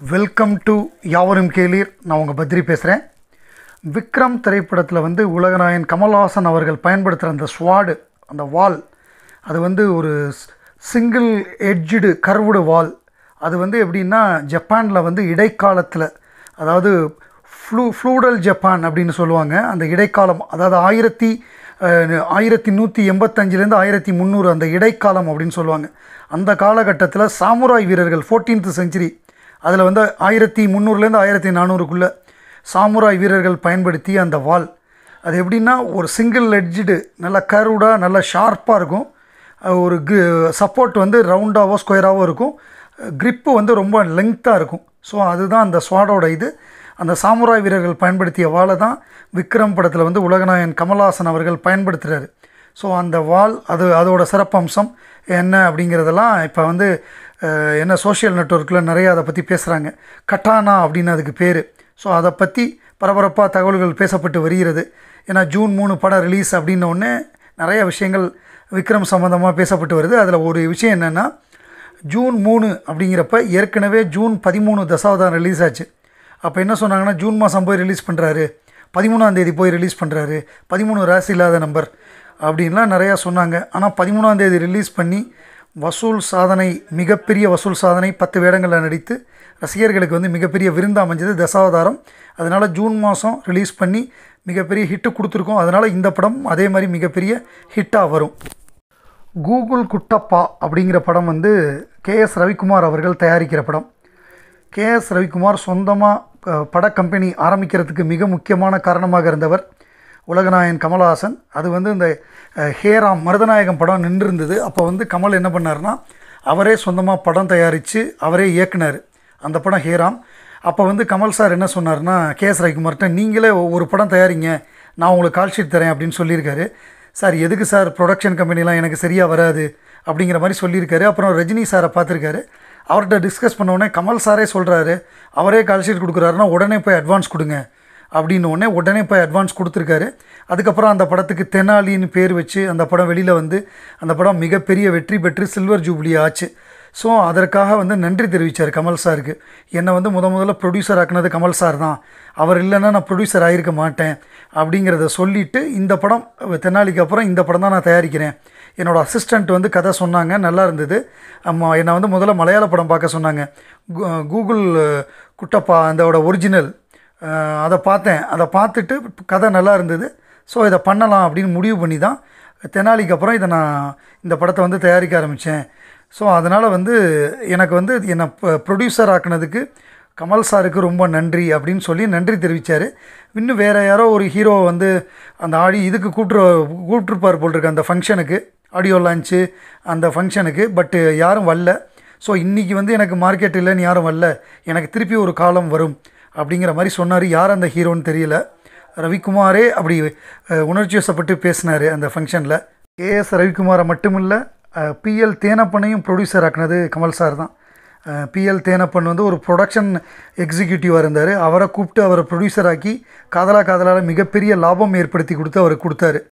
welcome to யாவரும் கேளீர் நான் உங்கள் பத்ரி பேசுகிறேன் விக்ரம் திரைப்படத்தில் வந்து உலகநாயகன் கமல்ஹாசன் அவர்கள் பயன்படுத்துகிற அந்த ஸ்வாடு அந்த வால் அது வந்து ஒரு சிங்கிள் எட்ஜுடு கர்வுடு வால் அது வந்து எப்படின்னா ஜப்பானில் வந்து இடைக்காலத்தில் அதாவது ஃப்ளூ ஃப்ளூடல் ஜப்பான் அப்படின்னு சொல்லுவாங்க அந்த இடைக்காலம் அதாவது ஆயிரத்தி அஹ், ஆயிரத்தி நூற்றி எண்பத்தஞ்சிலேருந்து ஆயிரத்தி முந்நூறு அந்த இடைக்காலம் அப்படின்னு சொல்லுவாங்க அந்த காலகட்டத்தில் சாமுராய் வீரர்கள் ஃபோர்டீன்த் செஞ்சுரி அதில் வந்து ஆயிரத்தி முந்நூறுலேருந்து ஆயிரத்தி நானூறுக்குள்ளே சாமுராய் வீரர்கள் பயன்படுத்தி அந்த வால் அது எப்படின்னா ஒரு சிங்கிள் எட்ஜுடு நல்ல கருடாக நல்ல ஷார்ப்பாக இருக்கும் அஹ் ஒரு கு சப்போர்ட் வந்து ரவுண்டாகவோ ஸ்கொயராகவோ இருக்கும் grip வந்து ரொம்ப லெங்க்த்தாக இருக்கும் ஸோ அதுதான் அந்த ஸ்வாடோட இது அந்த சாமுராய் வீரர்கள் பயன்படுத்திய வாளை தான் விக்ரம் படத்தில் வந்து உலகநாயகன் கமல்ஹாசன் அவர்கள் பயன்படுத்துகிறாரு ஸோ அந்த வால் அது அதோட சிறப்பம்சம் என்ன அப்படிங்கிறதெல்லாம் இப்போ வந்து அஹ், என்ன சோஷியல் நெட்ஒர்க்கில் நிறைய அதை பற்றி பேசுகிறாங்க கட்டானா அப்படின்னு அதுக்கு பேர் ஸோ அதை பற்றி பரபரப்பாக தகவல்கள் பேசப்பட்டு வருகிறது ஏன்னா ஜூன் மூணு படம் ரிலீஸ் அப்படின்ன உடனே நிறைய விஷயங்கள் விக்ரம் சம்மந்தமாக பேசப்பட்டு வருது அதில் ஒரு விஷயம் என்னென்னா ஜூன் மூணு அப்படிங்கிறப்ப ஏற்கனவே ஜூன் பதிமூணு தசாவதாரம் ரிலீஸ் ஆச்சு அப்போ என்ன சொன்னாங்கன்னா ஜூன் மாதம் போய் ரிலீஸ் பண்ணுறாரு பதிமூணாம் தேதி போய் ரிலீஸ் பண்ணுறாரு பதிமூணு ராசி இல்லாத நம்பர் அப்படின்லாம் நிறையா சொன்னாங்க ஆனால் பதிமூணாம் தேதி ரிலீஸ் பண்ணி வசூல் சாதனை மிகப்பெரிய வசூல் சாதனை பத்து வேடங்களில் நடித்து ரசிகர்களுக்கு வந்து மிகப்பெரிய விருந்து அமைஞ்சது தசாவதாரம் அதனால் ஜூன் மாதம் ரிலீஸ் பண்ணி மிகப்பெரிய ஹிட்டு கொடுத்துருக்கோம் அதனால் இந்த படம் அதே மாதிரி மிகப்பெரிய ஹிட்டாக வரும் கூகுள் குட்டப்பா அப்படிங்கிற படம் வந்து கேஎஸ் ரவிக்குமார் அவர்கள் தயாரிக்கிற படம் கேஎஸ் ரவிக்குமார் சொந்தமாக பட கம்பெனி ஆரம்பிக்கிறதுக்கு மிக முக்கியமான காரணமாக இருந்தவர் உலகநாயகன் கமல்ஹாசன் அது வந்து இந்த அஹ், ஹேராம் மருதநாயகம் படம் நின்றுருந்தது அப்போ வந்து கமல் என்ன பண்ணார்னா அவரே சொந்தமாக படம் தயாரித்து அவரே இயக்குனார் அந்த படம் ஹேராம் அப்போ வந்து கமல் சார் என்ன சொன்னார்னா கேஎஸ் ரவிக்குமார்கிட்ட நீங்களே ஒரு படம் தயாரிங்க நான் உங்களுக்கு கால் ஷீட் தரேன் அப்படின்னு சொல்லியிருக்காரு சார் எதுக்கு சார் ப்ரொடக்ஷன் கம்பெனிலாம் எனக்கு சரியாக வராது அப்படிங்கிற மாதிரி சொல்லியிருக்காரு அப்புறம் ரஜினி சாரை பார்த்துருக்காரு அவர்கிட்ட டிஸ்கஸ் பண்ண உடனே கமல் சாரே சொல்கிறாரு அவரே கால் ஷீட் கொடுக்குறாருன்னா உடனே போய் அட்வான்ஸ் கொடுங்க அப்படின்னு உடனே உடனே போய் அட்வான்ஸ் கொடுத்துருக்காரு அதுக்கப்புறம் அந்த படத்துக்கு தெனாலின்னு பேர் வச்சு அந்த படம் வெளியில் வந்து அந்த படம் மிகப்பெரிய வெற்றி பெற்று சில்வர் ஜூப்ளி ஆச்சு ஸோ அதற்காக வந்து நன்றி தெரிவித்தார் கமல் சாருக்கு என்னை வந்து முத முதல்ல ப்ரொடியூசர் ஆக்குனது கமல் சார் தான் அவர் இல்லைன்னா நான் ப்ரொடியூசர் ஆகிருக்க மாட்டேன் அப்படிங்கிறத சொல்லிவிட்டு இந்த படம் தென்னாலிக்கு அப்புறம் இந்த படம் தான் நான் தயாரிக்கிறேன் என்னோடய அசிஸ்டண்ட் வந்து கதை சொன்னாங்க நல்லா இருந்தது அம்மா என்னை வந்து முதல்ல மலையாள படம் பார்க்க சொன்னாங்க கூ- கூகுள் அஹ், குட்டப்பா அதோட ஒரிஜினல் அதை பார்த்தேன் அதை பார்த்துட்டு கதை நல்லா இருந்தது ஸோ இதை பண்ணலாம் அப்படின்னு முடிவு பண்ணி தான் தெனாலிக்கு அப்புறம் இதை நான் இந்த படத்தை வந்து தயாரிக்க ஆரம்பித்தேன் ஸோ அதனால் வந்து எனக்கு வந்து என்னை ப்ரொடியூசர் ஆக்குனதுக்கு கமல் சாருக்கு ரொம்ப நன்றி அப்படின்னு சொல்லி நன்றி தெரிவித்தார் இன்னும் வேறு யாரோ ஒரு ஹீரோ வந்து அந்த ஆடி இதுக்கு கூப்பிட்ரு கூப்பிட்ருப்பார் போல் இருக்கு அந்த ஃபங்க்ஷனுக்கு ஆடியோ லான்ச்சு அந்த ஃபங்க்ஷனுக்கு பட்டு யாரும் வரல ஸோ இன்றைக்கி வந்து எனக்கு மார்க்கெட் இல்லைன்னு யாரும் வரல எனக்கு திருப்பி ஒரு காலம் வரும் அப்படிங்கிற மாதிரி சொன்னார் யார் அந்த ஹீரோன்னு தெரியல ரவிக்குமாரே அப்படி அஹ், உணர்ச்சி வசப்பட்டு பேசினார் அந்த ஃபங்க்ஷனில் கேஎஸ் ரவிக்குமாரை மட்டுமில்லை பிஎல் தேனப்பனையும் ப்ரொடியூசர் ஆக்குனது கமல் சார் தான் பிஎல் தேனப்பன் வந்து ஒரு ப்ரொடக்ஷன் எக்ஸிக்யூட்டிவாக இருந்தார் அவரை கூப்பிட்டு அவரை ப்ரொடியூசர் ஆக்கி காதலா காதலால் மிகப்பெரிய லாபம் ஏற்படுத்தி கொடுத்து அவர் கொடுத்தாரு